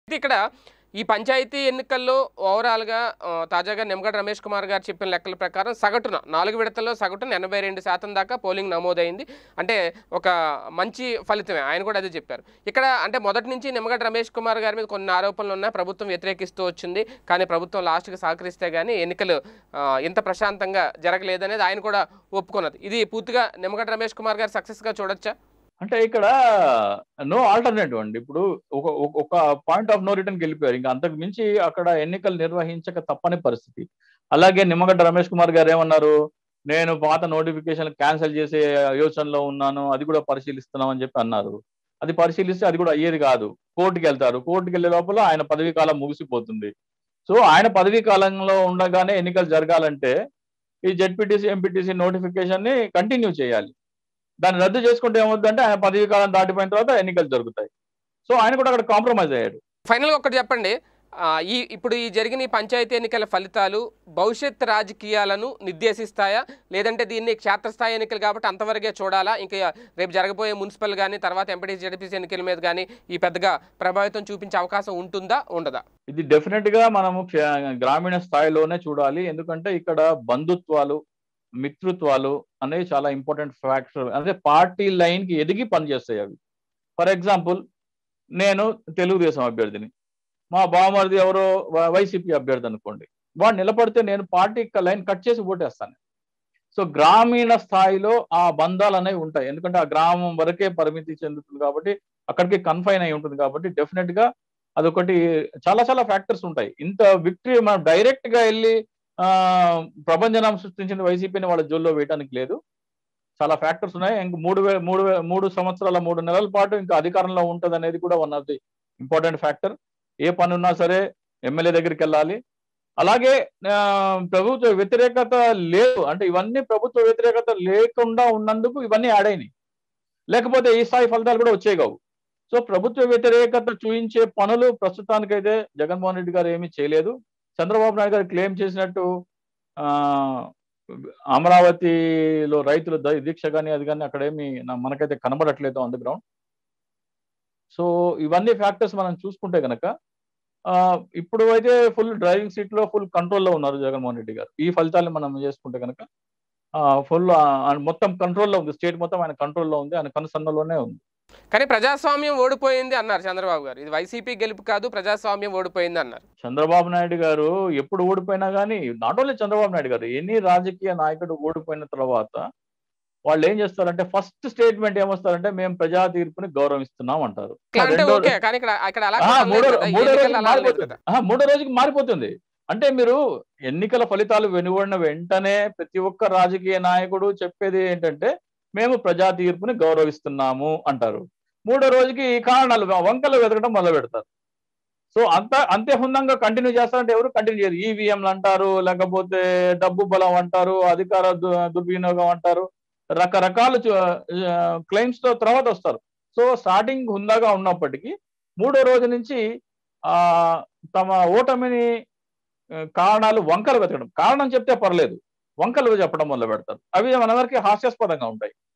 అయితే ఇక్కడ ఈ పంచాయతీ ఎన్నికల్లో ఓవరాల్గా ఆ, తాజాగా నిమ్మగడ్డ రమేష్ కుమార్ గారు చెప్పిన లెక్కల ప్రకారం సగటున నాలుగు విడతల్లో సగటున ఎనభై రెండు శాతం దాకా పోలింగ్ నమోదైంది అంటే ఒక మంచి ఫలితమే ఆయన కూడా అదే చెప్పారు ఇక్కడ అంటే మొదటి నుంచి నిమ్మగడ్డ రమేష్ కుమార్ గారి మీద కొన్ని ఆరోపణలు ఉన్నాయి ప్రభుత్వం వ్యతిరేకిస్తూ వచ్చింది కానీ ప్రభుత్వం లాస్ట్కి సహకరిస్తే కానీ ఎన్నికలు ఆ, ఇంత ప్రశాంతంగా జరగలేదనేది ఆయన కూడా ఒప్పుకున్నది ఇది పూర్తిగా నిమ్మగడ్డ రమేష్ కుమార్ గారు సక్సెస్గా చూడొచ్చా అంటే ఇక్కడ నో ఆల్టర్నేటివ్ అండి ఇప్పుడు ఒక ఒక- ఒక పాయింట్ ఆఫ్ నో రిటర్న్ వెళ్ళిపోయారు ఇంకా అంతకు మించి అక్కడ ఎన్నికలు నిర్వహించక తప్పని పరిస్థితి అలాగే నిమ్మగడ్డ రమేష్ కుమార్ గారు ఏమన్నారు నేను పాత నోటిఫికేషన్ క్యాన్సిల్ చేసే యోచనలో ఉన్నాను అది కూడా పరిశీలిస్తున్నాం అని చెప్పి అన్నారు అది పరిశీలిస్తే అది కూడా అయ్యేది కాదు కోర్టుకి వెళ్తారు కోర్టుకి వెళ్ళే లోపల ఆయన పదవీ కాలం ముగిసిపోతుంది సో ఆయన పదవీ కాలంలో ఉండగానే ఎన్నికలు జరగాలంటే ఈ జెడ్పీటీసీ ఎంపీటీసీ నోటిఫికేషన్ ని కంటిన్యూ చేయాలి దాన్ని రద్దు చేసుకుంటే ఏమవుతుందంటే ఆయన పదవీ కాలం దాటిపోయిన తర్వాత ఎన్నికలు జరుగుతాయి సో ఆయన కూడా అక్కడ కాంప్రమైజ్ అయ్యాడు ఫైనల్గా ఒకటి చెప్పండి ఆ, ఈ ఇప్పుడు ఈ జరిగిన ఈ పంచాయతీ ఎన్నికల ఫలితాలు భవిష్యత్ రాజకీయాలను నిర్దేశిస్తాయా లేదంటే దీన్ని క్షేత్రస్థాయి ఎన్నికలు కాబట్టి అంతవరకే చూడాలా ఇంకా రేపు జరగబోయే మున్సిపల్ కానీ తర్వాత ఎంపీటీ జడ్పీసీ ఎన్నికల మీద కానీ ఈ పెద్దగా ప్రభావితం చూపించే అవకాశం ఉంటుందా ఉండదా ఇది డెఫినెట్ గా మనము క్ష- గ్రామీణ స్థాయిలోనే చూడాలి ఎందుకంటే ఇక్కడ బంధుత్వాలు మిత్రుత్వాలు అనేవి చాలా ఇంపార్టెంట్ ఫ్యాక్టర్ అంటే పార్టీ లైన్ కి ఎదిగి పనిచేస్తాయి అవి ఫర్ ఎగ్జాంపుల్ నేను తెలుగుదేశం అభ్యర్థిని మా బావమరిది ఎవరో వ- వైసీపీ అభ్యర్థి అనుకోండి వాడు నిలబడితే నేను పార్టీ లైన్ కట్ చేసి ఓటేస్తాను సో గ్రామీణ స్థాయిలో ఆ బంధాలు అనేవి ఉంటాయి ఎందుకంటే ఆ గ్రామం వరకే పరిమితి చెందుతుంది కాబట్టి అక్కడికి కన్ఫైన్ అయి ఉంటుంది కాబట్టి డెఫినెట్ గా అదొకటి చాలా చాలా ఫ్యాక్టర్స్ ఉంటాయి ఇంత విక్టరీ మనం డైరెక్ట్ గా వెళ్ళి ఆ ప్రపంచనం సృష్టించిన వైసీపీని వాళ్ళ జోల్లో వేయడానికి లేదు చాలా ఫ్యాక్టర్స్ ఉన్నాయి ఇంక మూడు వే మూడు వే మూడు సంవత్సరాల మూడు నెలల పాటు ఇంకా అధికారంలో ఉంటుంది అనేది కూడా one of the important factor ఏ పని ఉన్నా సరే ఎమ్మెల్యే దగ్గరికి వెళ్ళాలి అలాగే ఆ, ప్రభుత్వ వ్యతిరేకత లేదు అంటే ఇవన్నీ ప్రభుత్వ వ్యతిరేకత లేకుండా ఉన్నందుకు ఇవన్నీ యాడ్ అయినాయి లేకపోతే ఈ స్థాయి ఫలితాలు కూడా వచ్చే కావు సో ప్రభుత్వ వ్యతిరేకత చూపించే పనులు ప్రస్తుతానికైతే జగన్మోహన్ రెడ్డి గారు ఏమీ చేయలేదు చంద్రబాబు నాయుడు గారు క్లెయిమ్ చేసినట్టు ఆ అమరావతిలో రైతుల ద- దీక్ష కానీ అది కానీ అక్కడేమి నా- మనకైతే కనబడట్లేదు ఆన్ ది గ్రౌండ్ సో ఇవన్నీ ఫ్యాక్టర్స్ మనం చూసుకుంటే గనక ఆ, ఇప్పుడు అయితే ఫుల్ డ్రైవింగ్ సీట్ లో ఫుల్ కంట్రోల్లో ఉన్నారు జగన్మోహన్ రెడ్డి గారు ఈ ఫలితాలను మనం చేసుకుంటే కనుక ఫుల్ మొత్తం కంట్రోల్లో ఉంది స్టేట్ మొత్తం ఆయన కంట్రోల్లో ఉంది ఆయన కనుసన్నలోనే ఉంది కానీ ప్రజాస్వామ్యం ఓడిపోయింది అన్నారు చంద్రబాబు గారు ఇది వైసీపీ గెలుపు కాదు ప్రజాస్వామ్యం ఓడిపోయింది అన్నారు చంద్రబాబు నాయుడు గారు ఎప్పుడు ఓడిపోయినా కానీ నాట్ ఓన్లీ చంద్రబాబు నాయుడు గారు ఎన్ని రాజకీయ నాయకుడు ఓడిపోయిన తర్వాత వాళ్ళు ఏం చేస్తారంటే ఫస్ట్ స్టేట్మెంట్ ఏమొస్తారంటే మేము ప్రజా తీర్పుని గౌరవిస్తున్నాం అంటారు ఇట్లా అంటే రెండో- ఓకే కానీ ఇక్కడ అక్కడ అలా ఆ, కూడా మూడో లేదు కదా. ఈ మూడో ఎన్నికల్లో రోజుకి అలా లేదు మారిపోతుంది కదా. ఆ, మూడో రోజుకి మారిపోతుంది అంటే మీరు ఎన్నికల ఫలితాలు వెనువడిన వెంటనే ప్రతి ఒక్క రాజకీయ నాయకుడు చెప్పేది ఏంటంటే మేము ప్రజా తీర్పుని గౌరవిస్తున్నాము అంటారు మూడో రోజుకి ఈ కారణాలు వంకలు వెతకడం మొదలు పెడతారు సో అంత అంతే హుందంగా కంటిన్యూ చేస్తారంటే ఎవరు కంటిన్యూ చేయరు ఈవీఎంలు అంటారు లేకపోతే డబ్బు బలం అంటారు అధికార దు- దుర్వినియోగం అంటారు రకరకాల క్లెయిమ్స్ తో తర్వాత వస్తారు సో స్టార్టింగ్ హుందాగా ఉన్నప్పటికీ మూడో రోజు నుంచి ఆ తమ ఓటమిని ఆ, కారణాలు వంకలు వెతకడం కారణం చెప్తే పర్లేదు వంకలు చెప్పడం మొదలు పెడతారు అవి మనందరికీ హాస్యాస్పదంగా ఉంటాయి